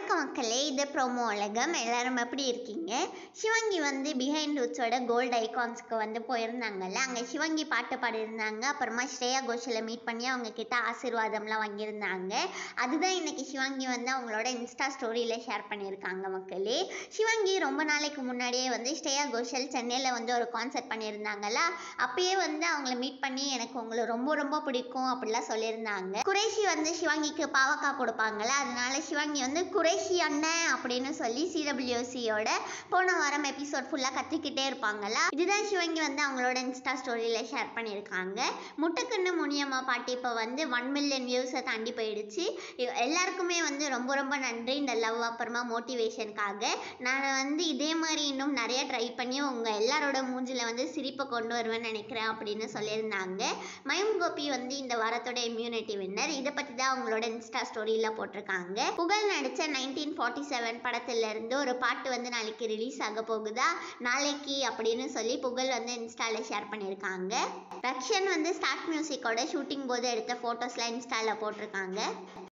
வணக்கம் மக்களே இது ப்ரோமோ உலகம் எல்லாரும் எப்படி இருக்கீங்க சிவங்கி வந்து பிஹைண்ட் ரூட்ஸோட கோல்டு ஐகான்ஸ்க்கு வந்து போயிருந்தாங்கல்ல அங்கே சிவங்கி பாட்டு பாடியிருந்தாங்க அப்புறமா ஸ்ரேயா கோஷலை மீட் பண்ணி அவங்க கிட்ட ஆசீர்வாதம்லாம் வாங்கியிருந்தாங்க அதுதான் இன்னைக்கு சிவங்கி வந்து அவங்களோட இன்ஸ்டா ஸ்டோரியில் ஷேர் பண்ணியிருக்காங்க மக்களே சிவங்கி ரொம்ப நாளைக்கு முன்னாடியே வந்து ஸ்ரேயா கோஷல் சென்னையில் வந்து ஒரு கான்சர்ட் பண்ணியிருந்தாங்கல்ல அப்பயே வந்து அவங்கள மீட் பண்ணி எனக்கு உங்களை ரொம்ப ரொம்ப பிடிக்கும் அப்படிலாம் சொல்லியிருந்தாங்க குறைஷி வந்து சிவாங்கிக்கு பாவக்காய் கொடுப்பாங்கல்ல அதனால சிவாங்கி வந்து குறைஷி அண்ணன் அப்படின்னு சொல்லி சிடபிள்யூசியோட போன வாரம் எபிசோட் ஃபுல்லாக கத்திக்கிட்டே இருப்பாங்கல்ல இதுதான் சிவங்கி வந்து அவங்களோட இன்ஸ்டா ஸ்டோரியில் ஷேர் பண்ணியிருக்காங்க முட்டைக்கண்ணு முனியம்மா பாட்டு இப்போ வந்து ஒன் மில்லியன் வியூஸை தாண்டி போயிடுச்சு இ- எல்லாருக்குமே வந்து ரொம்ப ரொம்ப நன்றி இந்த லவ் அப்புறமா மோட்டிவேஷனுக்காக நான் வந்து இதே மாதிரி இன்னும் நிறைய ட்ரை பண்ணி உங்கள் எல்லாரோட மூஞ்சில வந்து சிரிப்பை கொண்டு வருவேன்னு நினைக்கிறேன் அப்படின்னு சொல்லியிருந்தாங்க மயம் கோபி வந்து இந்த வாரத்தோட இம்யூனிட்டி வின்னர் இதை பற்றி தான் அவங்களோட இன்ஸ்டா ஸ்டோரியில் போட்டிருக்காங்க புகழ் நடித்த நைன்டீன் ஃபார்ட்டி செவன் படத்துலேருந்து ஒரு பாட்டு வந்து நாளைக்கு ரிலீஸ் ஆக போகுதா நாளைக்கு அப்படின்னு சொல்லி புகழ் வந்து இன்ஸ்டாவில் ஷேர் பண்ணியிருக்காங்க ரக்ஷன் வந்து ஸ்டார்ட் மியூசிக்கோட ஷூட்டிங் போது எடுத்த ஃபோட்டோஸ்லாம் இன்ஸ்டாவில் போட்டிருக்காங்க